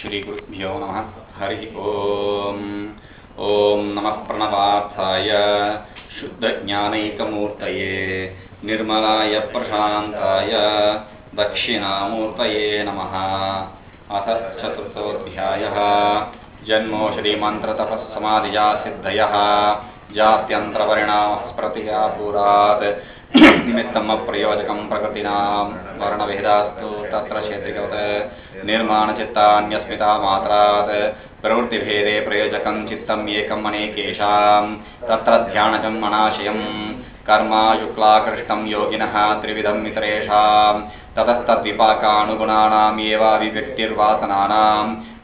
श्रीगुरुभ्यो नमः हरिः ॐ ॐ नमः प्रणवार्थाय शुद्धज्ञानैकमूर्तये निर्मलाय प्रशान्ताय दक्षिणामूर्तये नमः अथ चतुर्थोऽध्यायः जन्मो श्रीमन्त्रतपःसमाधिया सिद्धयः जात्यन्तरपरिणामः स्मृतियापुरात् निमित्तम् अप्रयोजकं प्रकृतीनां वर्णभेदास्तु तत्र क्षेत्रिकवत् निर्माणचित्तान्यस्मिता मात्रात् प्रवृत्तिभेदे प्रयोजकं चित्तम् एकम् अनेकेषां तत्र ध्यानजम् अनाशयम् कर्मायुक्लाकृष्टं योगिनः त्रिविधम् इतरेषां ततस्तद्विपाकानुगुणानामेव अभिव्यक्तिर्वासनानां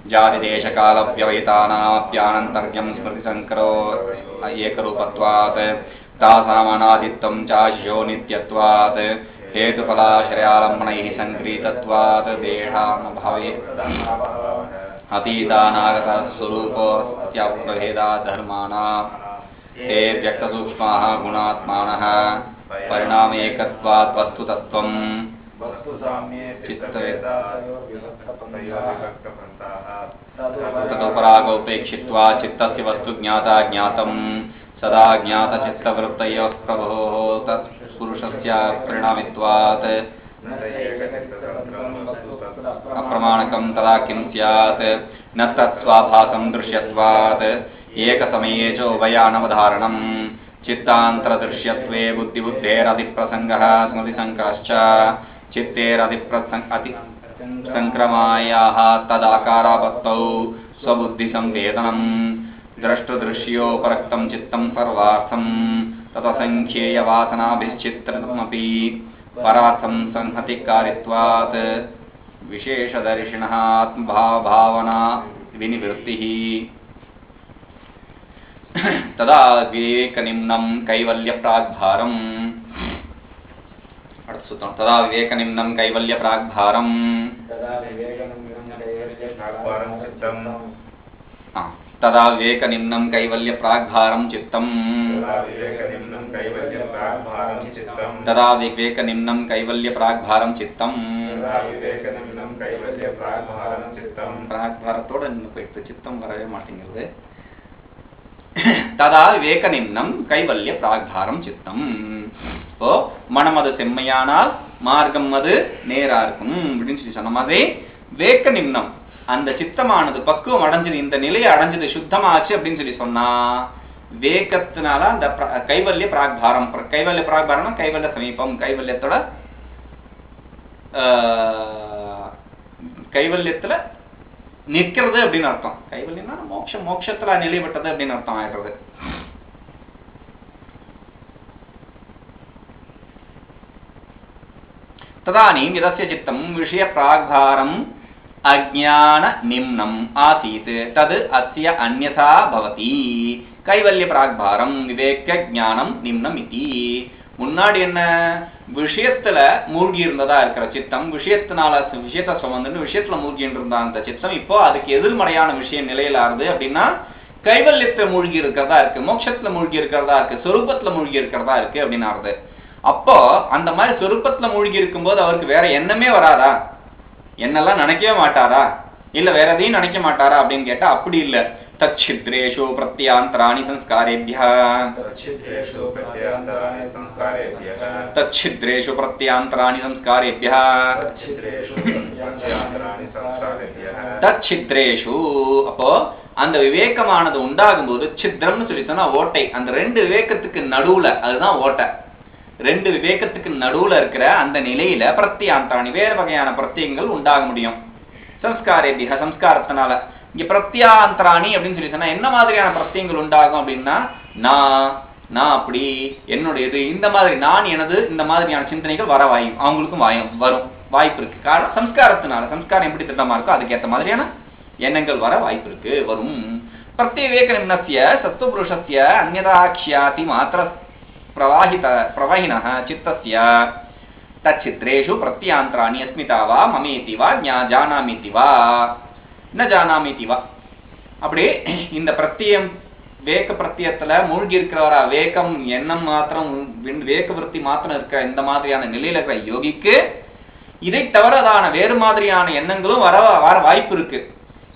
जातिदेशकालव्यवहितानाप्यानन्तर्यं स्मृतिसङ्करो एकरूपत्वात् तासामनादित्वं चाशियो नित्यत्वात् हेतुफलाश्रयालम्बनैः सङ्क्रीतत्वात् देहामभावे अतीतानागतस्वरूपोऽस्त्यप्रभेदा धर्माणां ते व्यक्तसूक्ष्माः गुणात्मानः परिणामेकत्वात् वस्तुतत्त्वम् तदुपरागोपेक्षित्वा चित्तस्य वस्तु ज्ञाता ज्ञातं सदा ज्ञातचित्तवृत्तयोः प्रभोः तत्पुरुषस्य परिणामित्वात् अप्रमाणकं तदा किं स्यात् न तत्स्वाभासं दृश्यत्वात् एकसमये च उभयानवधारणम् चित्तान्तरदृश्यत्वे बुद्धिबुद्धेरधिप्रसङ्गः स्मृतिसङ्करश्च चित्तेरधिप्रसङ् अति सङ्क्रमायाः तदाकारापत्तौ स्वबुद्धिसंवेदनम् द्रष्टुदृश्योपरक्तं चित्तं सर्वार्थं ततसङ्ख्येयवासनाभिश्चित्रमपि परार्थं संहतिकारित्वात् विशेषदर्शिनः आत्मभावना विनिवृत्तिः तदा विवेकनिम्नं कैवल्यप्राग्भारम् अर्थसूत्रं तदा विवेकनिम्नं कैवल्यप्राग्भारम् हा, तदा विवेकनिम्नं कैवल्यप्राग्भारं चित्तम् तदा विवेकनिम्नं कैवल्यप्राग्भारं चित्तम् பிராக்பாரத்தோட நின்று போயிடுது சித்தம் வரவே மாட்டேங்கிறது ததா விவேக நிம்னம் கைவல்ய பிராக்பாரம் சித்தம் இப்போ மனம் அது செம்மையானால் மார்க்கம் அது நேரா இருக்கும் அப்படின்னு சொல்லி சொன்ன மாதிரி வேக்க நிம்னம் அந்த சித்தமானது பக்குவம் அடைஞ்சது இந்த நிலையை அடைஞ்சது சுத்தமாச்சு அப்படின்னு சொல்லி சொன்னா வேகத்தினால அந்த பிர- கைவல்ய பிராக்பாரம் பிர- கைவல்ய பிராக்பாரம்னா கைவல்ய சமீபம் கைவல்யத்தோட ஆஹ், கைவல்யத்துல நிற்கிறது அப்படின்னு அர்த்தம் கைவல்யம்னா மோட்சம் மோட்சத்துல நிலைப்பட்டது அப்படின்னு அர்த்தம் ஆயிடுறது तदानीं यदस्य चित्तं विषयप्राग्भारम् अज्ञाननिम्नम् आसीत् तद् अस्य अन्यथा भवति கைவல்யபிராக்பாரம் விவேக ஞானம் நிம்னம் இதி முன்னாடி என்ன விஷயத்துல மூழ்கி இருந்ததா இருக்கிற சித்தம் விஷயத்தினால விஷயத்த சுமந்துன்னு விஷயத்துல மூழ்கி இருந்த அந்த சித்தம் இப்போ அதுக்கு எதிர்மறையான விஷயம் நிலையில ஆறுது அப்படின்னா கைவல்யத்துல மூழ்கி இருக்கிறதா இருக்கு மோட்சத்துல மூழ்கி இருக்கிறதா இருக்கு சொரூபத்துல மூழ்கி இருக்கிறதா இருக்கு அப்படின்னு ஆறுது அப்போ அந்த மாதிரி சொருப்பத்துல மூழ்கி இருக்கும்போது அவருக்கு வேற எண்ணமே வராதா என்னெல்லாம் நினைக்கவே மாட்டாரா இல்ல வேற எதையும் நினைக்க மாட்டாரா அப்படின்னு கேட்டா அப்படி இல்ல தச்சித்ரேஷு பிரத்யாந்தராணி சம்ஸ்காரேபியா தச்சித்ரேஷு பிரத்யாந்தராணி சம்ஸ்காரேபியா தச்சித்ரேஷு அப்போ அந்த விவேகமானது உண்டாகும் போது சித்ரம்னு சொல்லி சொன்னா ஓட்டை அந்த ரெண்டு விவேகத்துக்கு நடுவுல அதுதான் ஓட்டை ரெண்டு விவேகத்துக்கு நடுவுல இருக்கிற அந்த நிலையில பிரத்யாந்தானி வேறு வகையான பிரத்யங்கள் உண்டாக முடியும் சம்ஸ்காரேபிக சம்ஸ்காரத்தினால இங்க பிரத்யாந்தராணி அப்படின்னு சொல்லி சொன்னா என்ன மாதிரியான பிரத்யங்கள் உண்டாகும் அப்படின்னா நான் நான் அப்படி என்னுடையது இந்த மாதிரி நான் எனது இந்த மாதிரியான சிந்தனைகள் வர வாயும் அவங்களுக்கும் வாயும் வரும் வாய்ப்பு இருக்கு காரணம் சம்ஸ்காரத்தினால சம்ஸ்காரம் எப்படி திட்டமா இருக்கோ அதுக்கேற்ற மாதிரியான எண்ணங்கள் வர வாய்ப்பு இருக்கு வரும் பிரத்யேக நிம்னஸ்ய சத்துவபுருஷஸ்ய அந்நதாட்சியாதி மாத்திர प्रवाहित प्रवाहिनः चित्तस्य तच्चित्रेषु प्रत्यान्तराणि अस्मिता वा ममेति वा ज्ञा जानामीति वा न जानामीति वा அப்படி இந்த பிரத்தியம் வேக பிரத்தியத்துல மூழ்கி இருக்கிறவரா வேகம் எண்ணம் மாத்திரம் விண்- வேக விருத்தி மாத்திரம் இருக்க இந்த மாதிரியான நிலையில இருக்கிற யோகிக்கு இதை தவிரதான வேறு மாதிரியான எண்ணங்களும் வர வர வாய்ப்பு இருக்கு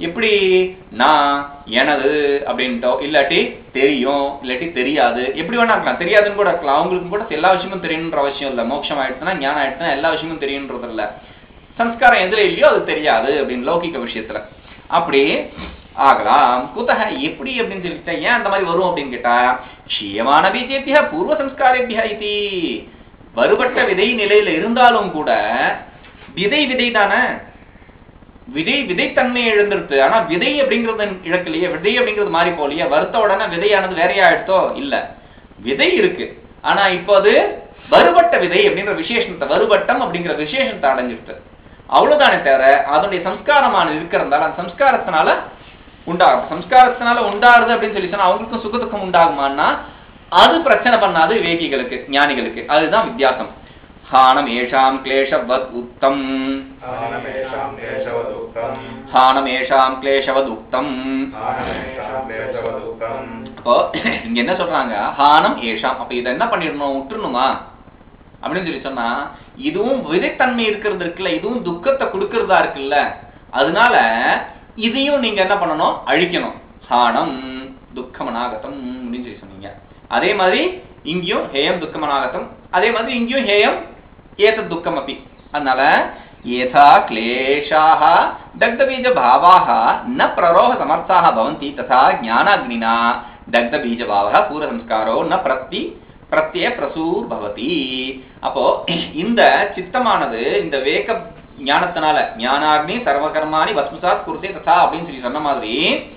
எப்படி நான் எனது அப்படின்ட்டோ இல்லாட்டி தெரியும் இல்லாட்டி தெரியாது எப்படி வேணா இருக்கலாம் தெரியாதுன்னு கூட இருக்கலாம் அவங்களுக்கு கூட எல்லா விஷயமும் தெரியணுன்ற அவசியம் இல்லை மோட்சம் ஆயிடுச்சுன்னா ஞானம் ஆயிடுச்சுன்னா எல்லா விஷயமும் தெரியுன்றது இல்லை சம்ஸ்காரம் எதுல இல்லையோ அது தெரியாது அப்படின்னு லௌகிக விஷயத்துல அப்படி ஆகலாம் குத்தக எப்படி அப்படின்னு சொல்லிட்டா ஏன் அந்த மாதிரி வரும் அப்படின்னு கேட்டா க்ஷீயமான பீஜேபியா பூர்வ சம்ஸ்காரேபியா இது வருபட்ட விதை நிலையில இருந்தாலும் கூட விதை விதை தானே விதை விதைத்தன்மை எழுந்திருத்து ஆனா விதை அப்படிங்கிறது இழக்கலையே விதை அப்படிங்கிறது மாறி போலையே வருத்த உடனே விதையானது வேறையா எடுத்தோ இல்ல விதை இருக்கு ஆனா இப்போ அது வருபட்ட விதை அப்படிங்கிற விசேஷத்தை வருபட்டம் அப்படிங்கிற விசேஷத்தை அடைஞ்சிருத்து அவ்வளவுதானே தவிர அதனுடைய சம்ஸ்காரமானது இருக்கிறதால அந்த சம்ஸ்காரத்தினால உண்டாகும் சம்ஸ்காரத்தினால உண்டாருது அப்படின்னு சொல்லி சொன்னா அவங்களுக்கும் சுகதுக்கம் உண்டாகுமான்னா அது பிரச்சனை பண்ணாது விவேகிகளுக்கு ஞானிகளுக்கு அதுதான் வித்தியாசம் ஹானம் ஏஷாம் கிளேஷவத் உத்தம் ஆனமேஷாம் தேசவதுக்கம் ஹானம் ஏஷாம் கிளேஷவத் உக்தம் ஆனமேஷாம் தேசவதுக்கம் அப்போ இங்க என்ன சொல்றாங்க ஹானம் ஏஷாம் அப்ப இதை என்ன பண்ணிடணும் விட்டுறணுமா அப்படின்னு சொல்லி சொன்னா இதுவும் விதைத்தன்மை இருக்கிறது இருக்குல்ல இதுவும் துக்கத்தை கொடுக்கறதா இருக்குல்ல அதனால இதையும் நீங்க என்ன பண்ணணும் அழிக்கணும் ஹானம் துக்கமனாகத்தம் அப்படின்னு சொல்லி சொன்னீங்க அதே மாதிரி இங்கேயும் ஹேயம் துக்கமனாகத்தம் அதே மாதிரி இங்கேயும் ஹேயம் ஏத துக்கம் அப்படி அதனால ஏதா கிளேஷாக தக்தபீஜ பாவாக ந பிரரோக சமர்த்தாக பவந்தி ததா ஞானாக்னினா தக்தபீஜ பாவக பூர்வசம்ஸ்காரோ ந பிரத்தி பிரத்யே பிரசூர் பவதி அப்போ இந்த சித்தமானது இந்த வேக ஞானத்தினால ஞானாக்னி சர்வகர்மாணி பஸ்மசாத் குருதே ததா அப்படின்னு சொல்லி சொன்ன மாதிரி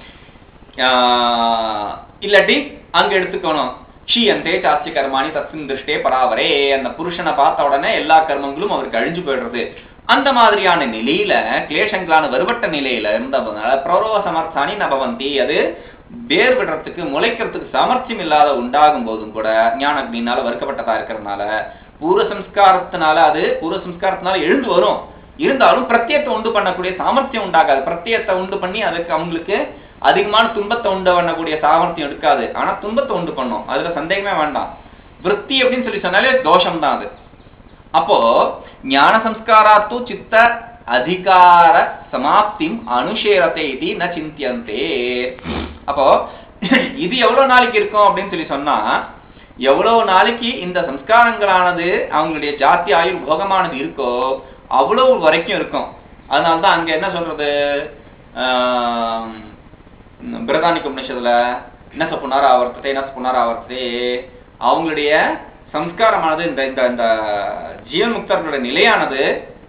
ஆஹ், இல்லாட்டி அங்க எடுத்துக்கணும் ஷீயந்தே சாஸ்தி கர்மாணி தத்தின் திருஷ்டே பராவரே அந்த புருஷனை பார்த்த உடனே எல்லா கர்மங்களும் அவருக்கு அழிஞ்சு போயிடுறது அந்த மாதிரியான நிலையில கிளேஷங்களான வருபட்ட நிலையில இருந்ததுனால பிரரோக சமர்த்தானி நபவந்தி அது வேர் விடுறதுக்கு முளைக்கிறதுக்கு சாமர்த்தியம் இல்லாத உண்டாகும் போதும் கூட ஞான அக்னினால வறுக்கப்பட்டதா இருக்கிறதுனால பூர்வ சம்ஸ்காரத்தினால அது பூர்வ சம்ஸ்காரத்தினால எழுந்து வரும் இருந்தாலும் பிரத்யத்தை உண்டு பண்ணக்கூடிய சாமர்த்தியம் உண்டாகாது பிரத்யத்தை உண்டு பண்ணி அதுக்கு அவங்களுக்கு அதிகமான துன்பத்தை உண்டு பண்ணக்கூடிய சாமர்த்தியம் இருக்காது ஆனா துன்பத்தை உண்டு பண்ணும் அதுல சந்தேகமே வேண்டாம் விருத்தி அப்படின்னு சொல்லி சொன்னாலே தோஷம் தான் அது அப்போ ஞான சம்ஸ்காராத்து சித்த அதிகார சமாப்திம் அனுஷேரத்தை இது ந சிந்தியந்தே அப்போ இது எவ்வளவு நாளைக்கு இருக்கும் அப்படின்னு சொல்லி சொன்னா எவ்வளவு நாளைக்கு இந்த சம்ஸ்காரங்களானது அவங்களுடைய ஜாத்தி ஆயுள் போகமானது இருக்கோ அவ்வளவு வரைக்கும் இருக்கும் அதனால தான் அங்க என்ன சொல்றது ஆம், பிரதானிக்க உபநிஷத்துல என்ன புனர் ஆவர்த்ததே என்ன புனர் ஆவர்த்ததே அவங்களுடைய சம்ஸ்காரமானது இந்த இந்த இந்த ஜீவன் முக்தர்களுடைய நிலையானது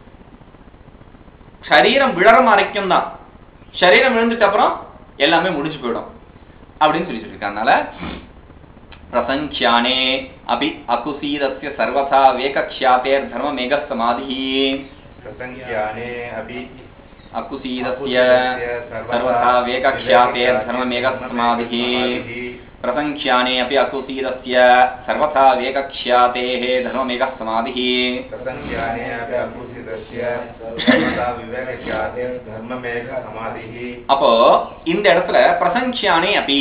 சரீரம் விழறம் வரைக்கும் தான் சரீரம் விழுந்துட்ட அப்புறம் எல்லாமே முடிஞ்சு போயிடும் அப்படின்னு சொல்லி சொல்லியிருக்காங்க அதனால பிரசங்கியானே அபி அகுசீதஸ்ய சர்வதா வேகக்ஷாத்தேர் தர்மமேக சமாதி प्रसङ्ख्याने अपि अकुसीदस्य सर्वथा वेगख्यातेर् धर्ममेघसमाधिः प्रसङ्ख्याने अपि अकुसीदस्य सर्वथा वेगख्यातेः धर्ममेघः समाधिः प्रसङ्ख्याने अपि अकुसितस्य सर्वदा विवेकख्याते धर्ममेघ समाधिः அப்போ இந்த இடத்துல பிரசங்கியானே அப்பி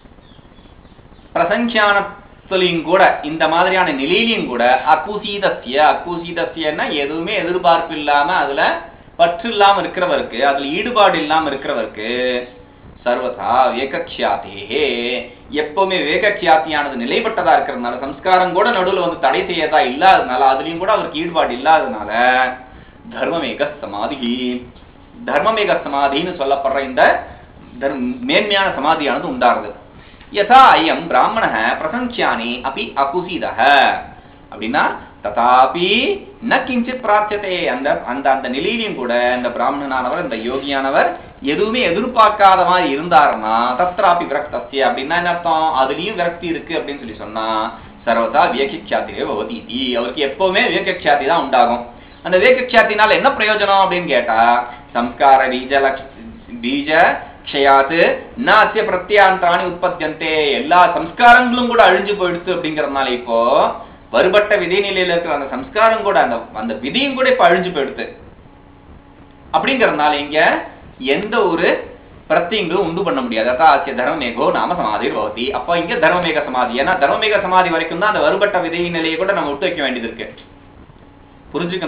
பிரசங்கியானத்திலையும் கூட இந்த மாதிரியான நிலையிலையும் கூட அக்குசீதஸ்ய அக்குசீதஸ்யன்னா எதுவுமே எதிர்பார்ப்பு இல்லாம அதுல பற்று இல்லாம இருக்கிறவருக்கு அதுல ஈடுபாடு இல்லாம இருக்கிறவருக்கு சர்வதா வேகக்ஷாத்தேஹே எப்பவுமே வேகக்ஷாத்தியானது நிலைப்பட்டதா இருக்கிறதுனால சம்ஸ்காரம் கூட நடுவுல வந்து தடை செய்யறதா இல்லாததுனால அதுலயும் கூட அவருக்கு ஈடுபாடு இல்லாததுனால தர்மமேக சமாதி தர்மமேக சமாதின்னு சொல்லப்படுற இந்த தர்ம மேன்மையான சமாதியானது உண்டாருது யதா அயம் பிராமண பிரசங்கியானி அப்படி அகுசீதக அப்படின்னா ததாபி ந கிஞ்சித் பிரார்த்ததே அந்த அந்த அந்த நிலையிலையும் கூட இந்த பிராமணனானவர் இந்த யோகியானவர் எதுவுமே எதிர்பார்க்காத மாதிரி இருந்தாருன்னா தத்ராபி விரக்தஸ்ய அப்படின்னா என்ன அர்த்தம் அதுலயும் விரக்தி இருக்கு அப்படின்னு சொல்லி சொன்னா சர்வதா வியக்கியாத்திலே பவதி இதி. அவருக்கு எப்பவுமே வியக்கியாத்தி தான் உண்டாகும் அந்த வியக்கியாத்தினால என்ன பிரயோஜனம் அப்படின்னு கேட்டா சம்ஸ்கார பீஜ லக்ஷ பீஜ க்ஷயாத்து நாசிய பிரத்யாந்தானி உற்பத்தியந்தே எல்லா சம்ஸ்காரங்களும் கூட அழிஞ்சு போயிடுச்சு அப்படிங்கறதுனால இப்போ வருபட்ட விதை நிலையில இருக்கிற அந்த சம்ஸ்காரம் கூட அந்த அந்த விதியும் கூட இப்ப அழிஞ்சு போயிடுது அப்படிங்கறதுனால இங்க எந்த ஒரு பிரத்தியங்களும் உண்டு பண்ண முடியாது அதாச்சிய தர்மமேகோ நாம சமாதி பவதி அப்ப இங்க தர்மமேக சமாதி ஏன்னா தர்மமேக சமாதி வரைக்கும் தான் அந்த வருபட்ட விதை நிலையை கூட நம்ம விட்டு வைக்க வேண்டியது இருக்கு புரிஞ்சுக்கணும்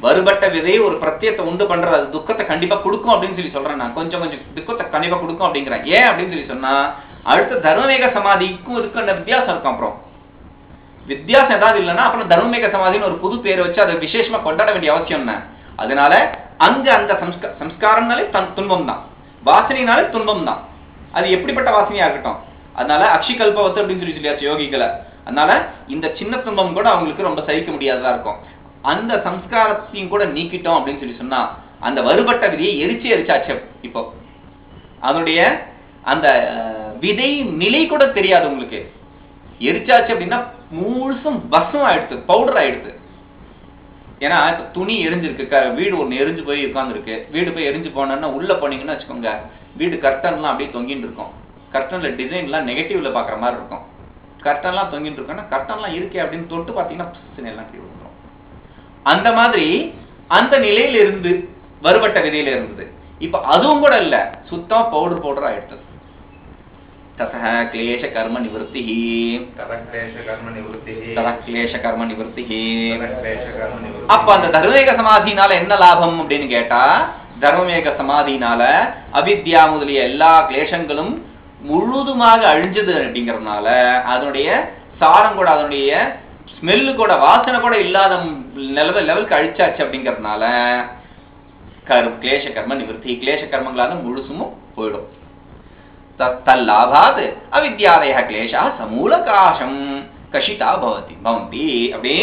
வருபட்ட விதை ஒரு பிரத்யத்தை உண்டு பண்றது அது துக்கத்தை கண்டிப்பா கொடுக்கும் அப்படின்னு சொல்லி சொல்றேன் நான் கொஞ்சம் கொஞ்சம் துக்கத்தை கண்டிப்பா கொடுக்கும் அப்படிங்கிறேன் ஏன் அப்படின்னு சொல்லி சொன்னா அடுத்த தர்மவேக சமாதிக்கும் இதுக்கும் என்ன வித்தியாசம் இருக்கும் அப்புறம் வித்தியாசம் ஏதாவது இல்லைன்னா அப்புறம் தர்மமேக சமாதின்னு ஒரு புது பேரை வச்சு அதை விசேஷமா கொண்டாட வேண்டிய அவசியம் என்ன அதனால அங்க அந்த சம்ஸ்கா சம்ஸ்காரம்னாலே தன் துன்பம் தான் வாசனைனாலே துன்பம் தான் அது எப்படிப்பட்ட வாசனையா இருக்கட்டும் அதனால அக்ஷி கல்பவத்து அப்படின்னு சொல்லி சொல்லியாச்சு யோகிகளை அதனால இந்த சின்ன துன்பம் கூட அவங்களுக்கு ரொம்ப சகிக்க முடியாததா இருக்கும் அந்த சம்ஸ்காரத்தையும் கூட நீக்கிட்டோம் அப்படின்னு சொல்லி சொன்னா அந்த வருபட்ட விதியை எரிச்சு எரிச்சாச்சு இப்போ அதனுடைய அந்த அஹ், விதை நிலை கூட தெரியாது உங்களுக்கு எரிச்சாச்சு அப்படின்னா முழுசும் பஸ்மம் ஆயிடுது பவுடர் ஆயிடுது ஏன்னா இப்ப துணி எரிஞ்சிருக்கு க- வீடு ஒண்ணு எரிஞ்சு போய் உட்காந்துருக்கு வீடு போய் எரிஞ்சு போனோன்னா உள்ள போனீங்கன்னு வச்சுக்கோங்க வீடு கர்ட்டன்லாம் அப்படியே தொங்கிட்டு இருக்கும் கர்ட்டன்ல டிசைன்லாம் நெகட்டிவ்ல பாக்குற மாதிரி இருக்கும் கர்ட்டன்லாம் தொங்கிட்டு இருக்குன்னா கர்ட்டன்லாம் இருக்கே அப்படின்னு தொட்டு பார்த்தீங்கன்னா பிசுன்னு எல்லாம் கீழே விழுந்துரும் அந்த மாதிரி அந்த நிலையில இருந்து வருபட்ட விதையில இருந்தது இப்ப அதுவும் கூட இல்ல சுத்தமா பவுடர் பவுடர் ஆயிடுது ததः क्लेश कर्म निवृत्तिः तदक्लेशकर्मनिवृत्तिः ततः क्लेश कर्म निवृत्तिः तदक्लेशकर्मनिवृत्तिः அப்ப அந்த தர்மவேக சமாதினால என்ன லாபம் அப்படின்னு கேட்டா தர்மவேக சமாதினால அவித்யா முதலிய எல்லா கிளேஷங்களும் முழுதுமாக அழிஞ்சது அப்படிங்கறதுனால அதனுடைய சாரம் கூட அதனுடைய ஸ்மெல்லு கூட வாசனை கூட இல்லாத லெவல் லெவலுக்கு அழிச்சாச்சு அப்படிங்கறதுனால கர் கிளேஷ கர்ம நிவர்த்தி கிளேஷ கர்மங்களால முழுசும் போயிடும் த- தல்லாபாத் அவித்யாதய கிளேஷா சமூலகாசம் கஷிதா பவதி பவந்தி அப்படி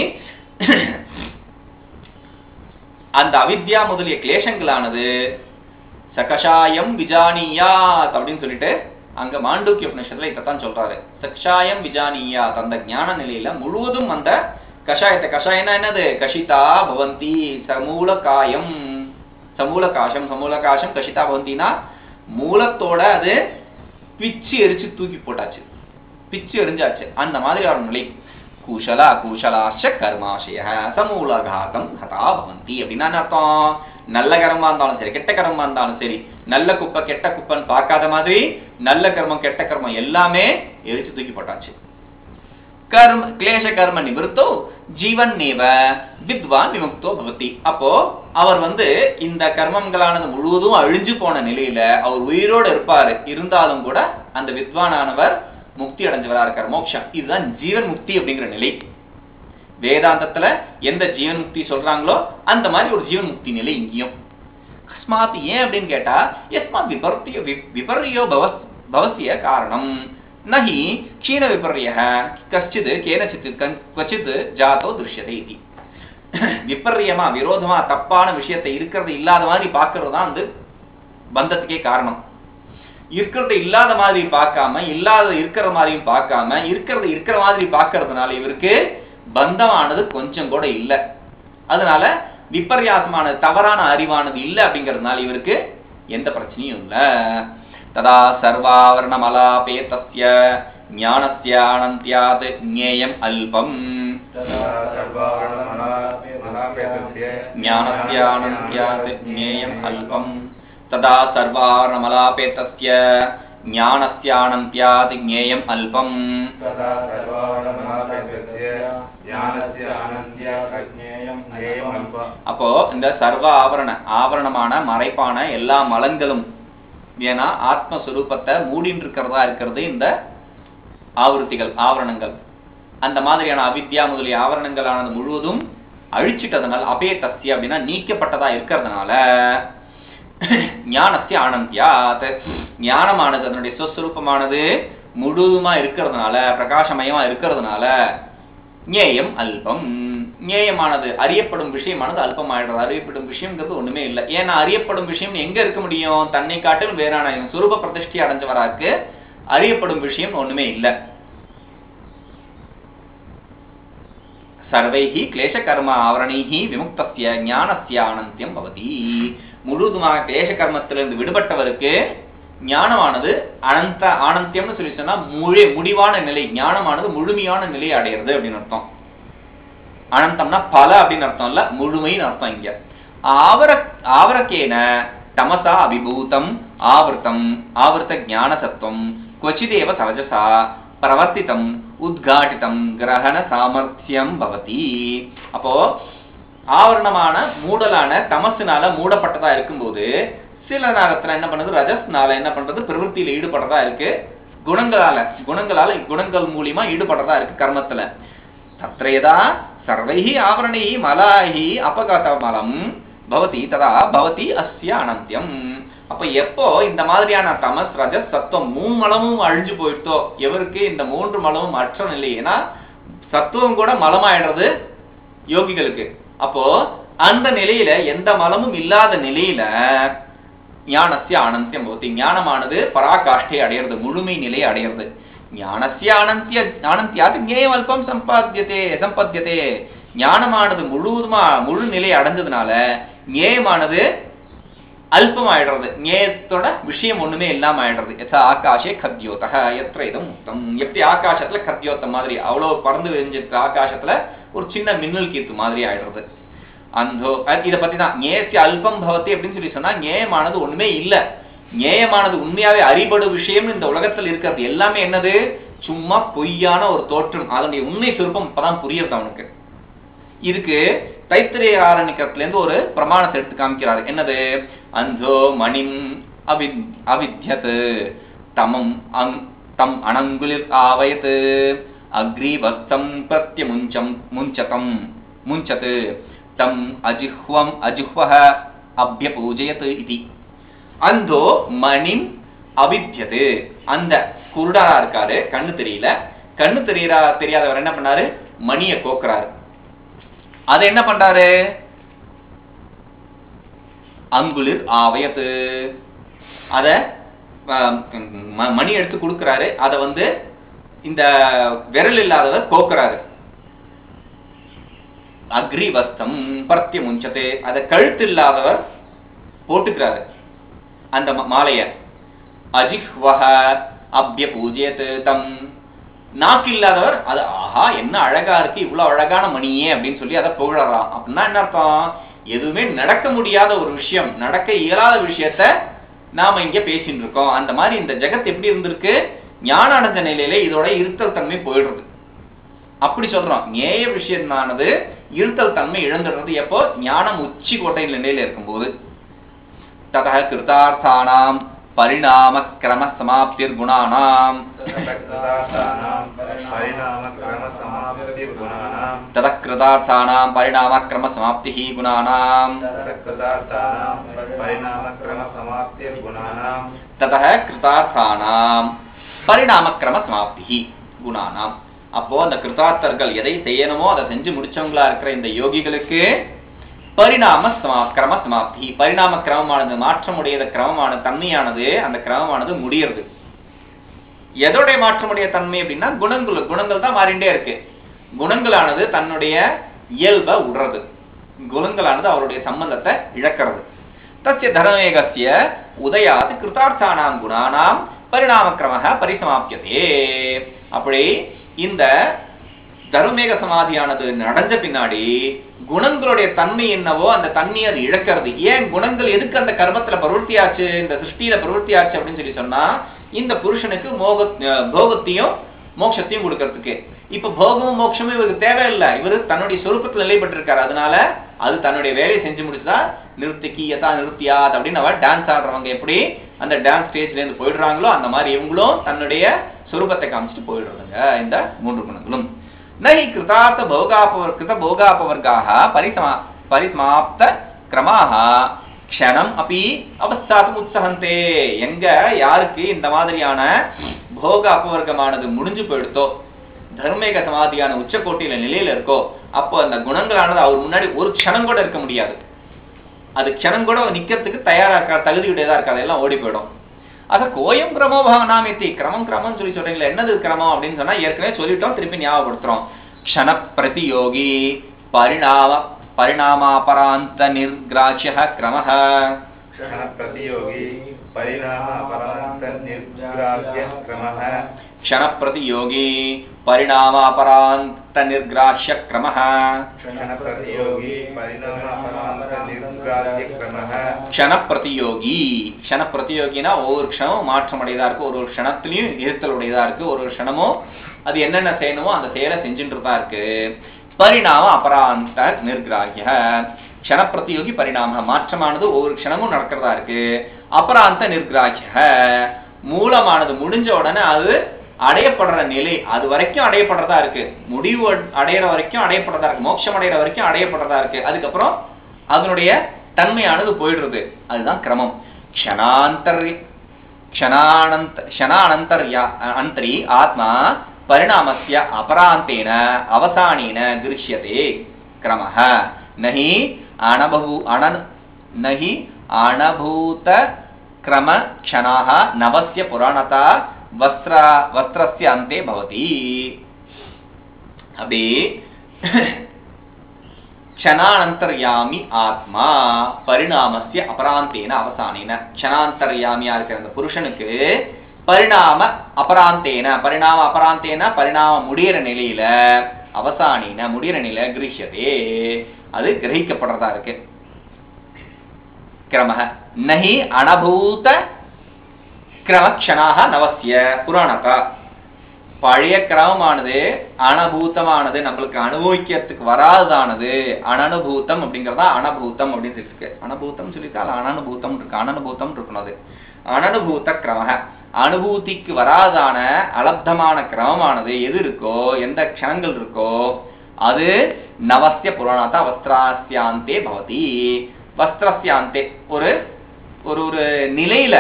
அந்த அவித்யா முதலிய கிளேஷங்களானது சகஷாயம் விஜானியாத் அப்படின்னு சொல்லிட்டு அங்க மாண்டூக்கிய உபநிஷத்துல இதைத்தான் சொல்றாரு சக்ஷாயம் விஜானியாத் அந்த ஞான நிலையில முழுவதும் அந்த கஷாயத்தை கஷாயம்னா என்னது கஷிதா பவந்தி சமூல காயம் சமூல காசம் சமூல காசம் கஷிதா பவந்தினா மூலத்தோட அது பிச்சு எரிச்சு தூக்கி போட்டாச்சு பிச்சு எரிஞ்சாச்சு அந்த மாதிரி ஒரு நிலை குஷல குஷலாஷ கர்மாஷய சமூலகாத்தம் ஹதா பவந்தி அப்படின்னா என்ன அர்த்தம் நல்ல கர்மமா இருந்தாலும் சரி கெட்ட கர்மமா இருந்தாலும் சரி நல்ல குப்பை கெட்ட குப்பைன்னு பார்க்காத மாதிரி நல்ல கர்மம் கெட்ட கர்மம் எல்லாமே எரிச்சு தூக்கி போட்டாச்சு கர்ம கிளேஷ கர்ம நிவர்த்தோ ஜீவன் நேவ வித்வான் விமுக்தோ பவதி அப்போ அவர் வந்து இந்த கர்மங்களானது முழுவதும் அழிஞ்சு போன நிலையில அவர் உயிரோடு இருப்பாரு இருந்தாலும் கூட அந்த வித்வானானவர் முக்தி அடைஞ்சவரா இருக்கார் மோட்சம் இதுதான் ஜீவன் முக்தி அப்படிங்கிற நிலை வேதாந்தத்துல எந்த ஜீவன் முக்தி சொல்றாங்களோ அந்த மாதிரி ஒரு ஜீவன் முக்தி நிலை இங்கேயும் அஸ்மாத் ஏன் அப்படின்னு கேட்டா எஸ்மாத் விபர்த்தியோ வி- விபர்யோ பவஸ் பவசிய காரணம் நஹி க்ஷீண விபர்ய கஷ்டித் கேனச்சித் கன்- क्वचित् ஜாதோ திருஷ்யதை இது விபர்யமா விரோதமா தப்பான விஷயத்தை இருக்கிறது இல்லாத மாதிரி பார்க்கறது தான் வந்து பந்தத்துக்கே காரணம் இருக்கிறது இல்லாத மாதிரி பார்க்காம இல்லாத இருக்கிற மாதிரியும் பார்க்காம இருக்கிறது இருக்கிற மாதிரி பார்க்கறதுனால இவருக்கு பந்தமானது கொஞ்சம் கூட இல்லை அதனால விபர்யாசமான தவறான அறிவானது இல்லை அப்படிங்கிறதுனால இவருக்கு எந்த பிரச்சனையும் இல்லை ததா சர்வாவரணமலாபேதஸ்ய ஞானஸ்ய அனந்தியாத் ஞேயம் அல்பம் तदा सर्वावरणमलापेतस्य ज्ञानस्यानन्त्यात् ज्ञेयम् अल्पम् तदा सर्वारणमलापेतस्य ज्ञानस्यानन्त्यात् ज्ञेयम् अल्पम् तदा सर्वावरणमलापेतस्य ज्ञानस्य अनन्त्याज्ञेयम् ज्ञेयम् अल्प அப்போ இந்த சர்வ ஆவரண ஆவரணமான மறைப்பான எல்லா மலங்களும் ஏன்னா ஆத்மஸ்வரூபத்தை மூடின்னு இருக்கிறதா இருக்கிறது இந்த ஆவருத்திகள் ஆவரணங்கள் அந்த மாதிரியான அவித்யா முதலிய ஆவரணங்களானது முழுவதும் அழிச்சிட்டதுனால அபே தஸ்ய அப்படின்னா நீக்கப்பட்டதா இருக்கிறதுனால ஞானஸ்ய ஆனந்தியாத் ஞானமானது அதனுடைய சொஸ்வரூபமானது முழுதுமா இருக்கிறதுனால பிரகாசமயமா இருக்கிறதுனால ஞேயம் அல்பம் ஞேயமானது அறியப்படும் விஷயமானது அல்பமாயிடுறது அறியப்படும் விஷயம்ங்கிறது ஒண்ணுமே இல்லை ஏன்னா அறியப்படும் விஷயம் எங்க இருக்க முடியும் தன்னை காட்டிலும் வேறான இவன் சுரூப பிரதிஷ்டி அடைஞ்சவராக்கு அறியப்படும் விஷயம் ஒண்ணுமே இல்லை சர்வைஹி கிளேசகர்ம ஆவரணைஹி விமுக்தஸ்ய ஞானஸ்ய ஆனந்தியம் பவதி முழுதுமாக கிளேச கர்மத்திலிருந்து விடுபட்டவருக்கு ஞானமானது அனந்த ஆனந்தியம்னு சொல்லி சொன்னா முழு முடிவான நிலை ஞானமானது முழுமையான நிலையை அடையிறது அப்படின்னு அர்த்தம் அனந்தம்னா பல அப்படின்னு அர்த்தம் இல்ல முழுமைன்னு அர்த்தம் இங்க ஆவர ஆவரக்கேன தமசா அபிபூதம் ஆவர்த்தம் ஆவர்த்த ஞான சத்துவம் क्वचिदेव சவஜசா பிரவர்த்திதம் உத்காட்டிதம் கிரகண சாமர்த்தியம் பவதி அப்போ ஆவரணமான மூடலான தமசுனால மூடப்பட்டதா இருக்கும்போது சில நேரத்துல என்ன பண்ணுது ரஜஸ்னால என்ன பண்றது பிரவೃತ್ತಿயில ஈடுபடுறதா இருக்கு குணங்களால குணங்களால குணங்கள் மூலியமா ஈடுபடுறதா இருக்கு கர்மத்துல தத்ரேதா சர்வைஹி ஆவரணைஹி மலாஹி அபகத மலம் பவதி ததா பவதி அஸ்ய அனந்தியம் அப்ப எப்போ இந்த மாதிரியான தமஸ் ரஜஸ் சத்துவம் மூணு மலமும் அழிஞ்சு போயிட்டோ எவருக்கு இந்த மூன்று மலமும் அற்ற நிலை ஏன்னா சத்துவம் கூட மலமாயிடுறது யோகிகளுக்கு அப்போ அந்த நிலையில எந்த மலமும் இல்லாத நிலையில ஞானஸ்ய ஆனந்தியம் பவதி ஞானமானது பராகாஷ்டை அடையிறது முழுமை நிலை அடையிறது ஞானஸ்ய ஆனந்திய ஆனந்தியாது ஞேயம் அல்பம் சம்பாத்தியதே சம்பத்தியதே ஞானமானது முழுவதுமா முழு நிலை அடைஞ்சதுனால ஞேயமானது அல்பமாயிடுறது ஞேயத்தோட விஷயம் ஒண்ணுமே இல்லாம ஆயிடுறது எத்தா ஆகாஷே கத்யோதக எத்திர இதம் முக்தம் எப்படி ஆகாசத்துல கத்யோத்தம் மாதிரி அவ்வளவு பறந்து விரிஞ்சிருக்க ஆகாசத்துல ஒரு சின்ன மின்னல் கீத்து மாதிரி ஆயிடுறது அந்தோ அஹ் இத பத்தி தான் ஞேயத்திய அல்பம் பவதி அப்படின்னு சொல்லி சொன்னா ஞேயமானது ஒண்ணுமே இல்ல ஞேயமானது உண்மையாவே அறிபடு விஷயம் இந்த உலகத்தில் இருக்கிறது எல்லாமே என்னது சும்மா பொய்யான ஒரு தோற்றம் அதனுடைய உண்மை சுரூபம் இப்பதான் புரியுது அவனுக்கு இதுக்கு தைத்திரிய ஆரணிக்கத்துல இருந்து ஒரு பிரமாணத்தை எடுத்து காமிக்கிறாரு என்னது அந்தோ மணிம் அவி அவித்யத் தமம் அங் தம் அனங்குலிர் ஆவயத் அக்ரீவஸ்தம் பிரத்யமுஞ்சம் முஞ்சதம் முஞ்சத் தம் அஜிஹ்வம் அஜிஹ்வஹ அபியபூஜயத் இதி அந்தோ மணிம் அவித்யது அந்த குருடரா இருக்காரு கண்ணு தெரியல கண்ணு தெரியறா தெரியாதவர் என்ன பண்ணாரு மணியை கோக்குறாரு அதை என்ன பண்றாரு அங்குலிர் ஆவயத்து அத அஹ், ம- மணி எடுத்து கொடுக்கறாரு அத வந்து இந்த விரல் இல்லாதவர் கோக்குறாரு அக்ரி வஸ்தம் பர்த்திய முஞ்சது அத கழுத்து இல்லாதவர் போட்டுக்கிறாரு அந்த ம- மாலைய அஜிஹ்வஹ அப்ய பூஜ்யத் தம் நாக்கு இல்லாதவர் அது ஆஹா என்ன அழகா இருக்கு இவ்வளவு அழகான மணியே அப்படின்னு சொல்லி அதை புகழறாம் அப்படின்னா என்ன அர்த்தம் எதுவுமே நடக்க முடியாத ஒரு விஷயம் நடக்க இயலாத விஷயத்த நாம இங்க பேசிட்டு இருக்கோம் அந்த மாதிரி இந்த ஜெகத் எப்படி இருந்திருக்கு ஞான அடைஞ்ச நிலையில இதோட இருத்தல் தன்மை போயிடுறது அப்படி சொல்றோம் நேய விஷயமானது இருத்தல் தன்மை இழந்துடுறது எப்போ ஞானம் உச்சி கோட்டை நிலையில இருக்கும்போது ததா கிருதார்த்தானாம் பரிணாம கிரம சமாப்திர் குணானாம் तदकृतार्थानां परिणामक्रमसमाप्तिर्गुणानां ततः कृतार्थानां परिणामक्रमसमाप्तिः गुणानां तदकृतार्थानां परिणामक्रमसमाप्तिर्गुणानां ततः கிருதார்த்தானாம் பரிணாமக்கிரம சமாப்திஹி குணானாம் அப்போ அந்த கிருதார்த்தர்கள் எதை செய்யணுமோ அதை செஞ்சு முடிச்சவங்களா இருக்கிற இந்த யோகிகளுக்கு பரிணாம சமா கிரம சமாப்தி பரிணாம கிரமமானது மாற்றமுடைய கிரமமான தன்மையானது அந்த கிரமமானது முடியறது எதோடைய மாற்றமுடைய தன்மை அப்படின்னா குணங்கள் குணங்கள் தான் மாறிண்டே இருக்கு குணங்களானது தன்னுடைய இயல்பை விடுறது குணங்களானது அவருடைய சம்பந்தத்தை இழக்கிறது தஸ்ய தர்மவேகஸ்ய உதயாத் கிருதார்த்தானாம் குணானாம் பரிணாமக்கிரம பரிசமாப்பியதே அப்படி இந்த தருமேக சமாதியானது நடந்த பின்னாடி குணங்களுடைய தன்மை என்னவோ அந்த தன்மை அது இழக்கிறது ஏன் குணங்கள் எதுக்கு அந்த கர்மத்துல பிரவருத்தியாச்சு இந்த சிருஷ்டியில பிரவருத்தியாச்சு அப்படின்னு சொல்லி சொன்னா இந்த புருஷனுக்கு மோக அஹ் போகத்தையும் மோட்சத்தையும் கொடுக்கறதுக்கு இப்ப போகமும் மோட்சமும் இவருக்கு தேவையில்லை இவர் தன்னுடைய சொரூபத்தில் நிலைப்பட்டிருக்காரு அதனால அது தன்னுடைய வேலையை செஞ்சு முடிச்சா நிறுத்திக்கி யதா நிறுத்தியாத் அப்படின்னு அவ டான்ஸ் ஆடுறவங்க எப்படி அந்த டான்ஸ் ஸ்டேஜ்ல இருந்து போயிடுறாங்களோ அந்த மாதிரி இவங்களும் தன்னுடைய சொரூபத்தை காமிச்சிட்டு போயிடுறாங்க இந்த மூன்று குணங்களும் நஹி கிருதார்த்த போகாபவர் கிருத போகாபவர்காக பரிசமா பரிசமாப்த கிரமாக க்ஷணம் அப்படி அவஸ்தாத்தும் உற்சகந்தே எங்க யாருக்கு இந்த மாதிரியான போக அபவர்க்கமானது முடிஞ்சு போயிடுத்தோ தர்மேக சமாதியான உச்சக்கோட்டியில நிலையில இருக்கோ அப்போ அந்த குணங்களானது அவர் முன்னாடி ஒரு க்ஷணம் கூட இருக்க முடியாது அது க்ஷணம் கூட நிக்கிறதுக்கு தயாரா இருக்கா தகுதியுடையதா இருக்காது எல்லாம் ஓடி போயிடும் அத கோயம் கிரமோ பவனாமித்தி கிரமம் கிரமம் சொல்லி சொல்றீங்களா என்னது கிரமம் அப்படின்னு சொன்னா ஏற்கனவே சொல்லிட்டோம் திருப்பி ஞாபகப்படுத்துறோம் க்ஷண பிரதியோகி பரிணாம பரிணாமாபராந்த நிர்கிராட்சிய கிரமः क्षणप्रतियोगी परिणामापरान्तनिर्ग्राह्यक्रमः க்ஷண பிரதியோகி பரிணாமாபராந்த நிர்கிராட்சிய கிரமः क्षणप्रतियोगी परिणामापरान्तनिर्ग्राह्यक्रमः க்ஷண பிரதியோகி க்ஷண பிரதியோகினா ஒவ்வொரு க்ஷணமும் மாற்றம் அடையதா இருக்கு ஒரு ஒரு க்ஷணத்திலையும் இருத்தல் உடையதா இருக்கு ஒரு ஒரு க்ஷணமும் அது என்னென்ன செய்யணுமோ அந்த செயலை செஞ்சுட்டு தான் இருக்கு பரிணாம அபராந்த நிர்கிராகிய க்ஷண பிரதியோகி பரிணாம மாற்றமானது ஒவ்வொரு க்ஷணமும் நடக்கிறதா இருக்கு அபராந்த நிர்கிராகிய மூலமானது முடிஞ்ச உடனே அது அடையப்படுற நிலை அது வரைக்கும் அடையப்படுறதா இருக்கு முடிவு அடையிற வரைக்கும் அடையப்படுறதா இருக்கு மோட்சம் அடையிற வரைக்கும் அடையப்படுறதா இருக்கு அதுக்கப்புறம் அதனுடைய தன்மையானது போயிடுறது அதுதான் கிரமம் க்ஷணாந்தர் க்ஷணானந்த க்ஷணானந்தர்யா அந்தரி ஆத்மா பரிணாமஸ்ய அபராந்தேன அவசானேன கிருஷ்யते क्रमः नहि अणबहु अण नहि अणभूत क्रम क्षणाः नवस्य पुराणता वस्त्र वस्त्रस्य अन्ते भवति அப்படி க்ஷணானந்தர்யாமி ஆத்மா பரிணாமஸ்ய அபராந்தேன அவசானேன க்ஷணாந்தர்யாமியா இருக்கிற அந்த புருஷனுக்கு பரிணாம அபராந்தேன பரிணாம அபராந்தேன பரிணாம முடியிற நிலையில அவசானேன முடியிற நிலையில கிரகியதே அது கிரகிக்கப்படுறதா இருக்கு கிரம நஹி அனபூத கிரமக்ஷணாக நவசிய புராணகா பழைய கிரமமானது அனபூதமானது நம்மளுக்கு அனுபவிக்கிறதுக்கு வராததானது அனனுபூதம் அப்படிங்கறதா அனபூதம் அப்படின்னு இருக்கு அனபூதம் சொல்லிட்டு அது அனனுபூதம் இருக்கு அனனுபூதம் இருக்கணும் அது அனனுபூத கிரம அனுபூதிக்கு வராதான அலப்தமான கிரமமானது எது இருக்கோ எந்த க்ஷணங்கள் இருக்கோ அது நவசிய புராணத்தா வஸ்திராசியாந்தே பவதி வஸ்திரஸ்யாந்தே ஒரு ஒரு ஒரு நிலையில